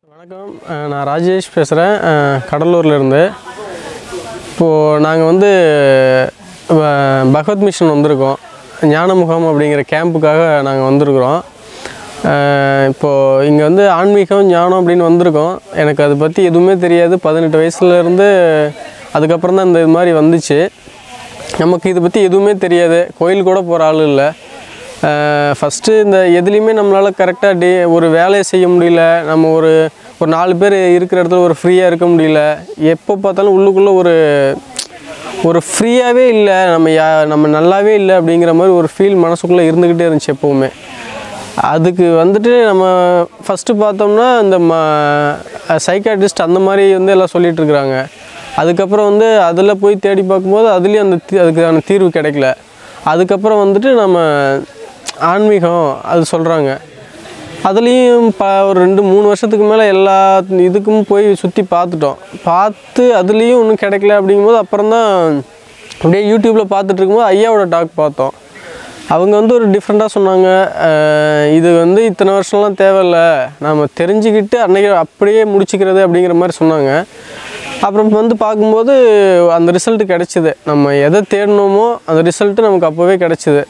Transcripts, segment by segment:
வணக்கம் அஹ் நான் ராஜேஷ் பேசுகிறேன் கடலூர்லேருந்து இப்போது நாங்கள் வந்து வ- பகவத் மிஷன் வந்திருக்கோம் ஞான முகாம் அப்படிங்கிற கேம்புக்காக நாங்கள் வந்திருக்கிறோம் அஹ் இப்போது இங்கே வந்து ஆன்மீகம் ஞானம் அப்படின்னு வந்திருக்கோம் எனக்கு அதை பற்றி எதுவுமே தெரியாது பதினெட்டு வயசுலேருந்து அதுக்கப்புறம் தான் இந்த இது மாதிரி வந்துச்சு நமக்கு இதை பற்றி எதுவுமே தெரியாது கோயில் கூட போகிற ஆள் இல்லை ஃபஸ்ட்டு இந்த எதுலேயுமே நம்மளால் கரெக்டாக டே ஒரு வேலையை செய்ய முடியல நம்ம ஒரு ஒரு நாலு பேர் இருக்கிற இடத்துல ஒரு ஃப்ரீயாக இருக்க முடியல எப்போ பார்த்தாலும் உள்ளுக்குள்ளே ஒரு ஒரு ஃப்ரீயாகவே இல்லை நம்ம யா நம்ம நல்லாவே இல்லை அப்படிங்கிற மாதிரி ஒரு ஃபீல் மனசுக்குள்ளே இருந்துக்கிட்டே இருந்துச்சு எப்போவுமே அதுக்கு வந்துட்டு நம்ம ஃபஸ்ட்டு பார்த்தோம்னா இந்த ம சைக்காட்ரிஸ்ட் அந்த மாதிரி வந்து எல்லாம் சொல்லிட்டு இருக்கிறாங்க அதுக்கப்புறம் வந்து அதில் போய் தேடி பார்க்கும்போது அதுலேயும் அந்த தீ- அதுக்கான தீர்வு கிடைக்கல அதுக்கப்புறம் வந்துட்டு நம்ம ஆன்மீகம் அது சொல்கிறாங்க அதுலேயும் ப ஒரு ரெண்டு மூணு வருஷத்துக்கு மேலே எல்லா இதுக்கும் போய் சுற்றி பார்த்துட்டோம் பார்த்து அதுலேயும் ஒன்றும் கிடைக்கல அப்படிங்கும்போது அப்புறம் தான் அப்படியே யூடியூப்பில் பார்த்துட்டு இருக்கும்போது ஐயாவோட டாக் பார்த்தோம் அவங்க வந்து ஒரு டிஃப்ரெண்ட்டாக சொன்னாங்க அஹ் இது வந்து இத்தனை வருஷம்லாம் தேவையில்ல நம்ம தெரிஞ்சுக்கிட்டு அன்னைக்கு அப்படியே முடிச்சுக்கிறது அப்படிங்கிற மாதிரி சொன்னாங்க அப்புறம் வந்து பார்க்கும்போது அந்த ரிசல்ட் கிடச்சிது நம்ம எதை தேடினோமோ அந்த ரிசல்ட்டு நமக்கு அப்போவே கிடச்சிது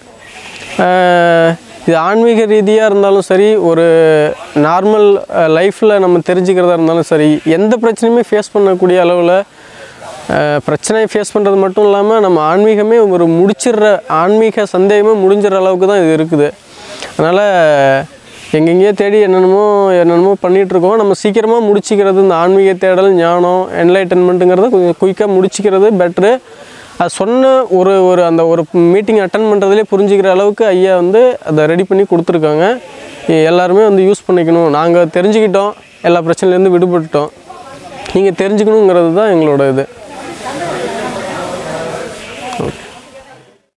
ஆஹ் இது ஆன்மீக ரீதியாக இருந்தாலும் சரி ஒரு நார்மல் லைஃப்பில் நம்ம தெரிஞ்சுக்கிறதா இருந்தாலும் சரி எந்த பிரச்சனையுமே ஃபேஸ் பண்ணக்கூடிய அளவில் ஆஹ் பிரச்சனையை ஃபேஸ் பண்ணுறது மட்டும் இல்லாமல் நம்ம ஆன்மீகமே ஒரு முடிச்சிடுற ஆன்மீக சந்தேகமே முடிஞ்சிற அளவுக்கு தான் இது இருக்குது அதனால் எங்கெங்கேயோ தேடி என்னென்னமோ என்னென்னமோ பண்ணிகிட்ருக்கோம் நம்ம சீக்கிரமாக முடிச்சிக்கிறது இந்த ஆன்மீக தேடல் ஞானம் என்லைட்டன்மெண்ட்டுங்கிறத கொஞ்சம் குயிக்காக முடிச்சிக்கிறது பெட்ரு அது சொன்ன ஒரு ஒரு அந்த ஒரு மீட்டிங் அட்டன் பண்ணுறதுலே புரிஞ்சுக்கிற அளவுக்கு ஐயா வந்து அதை ரெடி பண்ணி கொடுத்துருக்காங்க எ- எல்லாருமே வந்து யூஸ் பண்ணிக்கணும் நாங்கள் தெரிஞ்சுக்கிட்டோம் எல்லா பிரச்சனையிலேருந்து விடுபட்டுட்டோம் நீங்கள் தெரிஞ்சுக்கணுங்கிறது தான் எங்களோட இது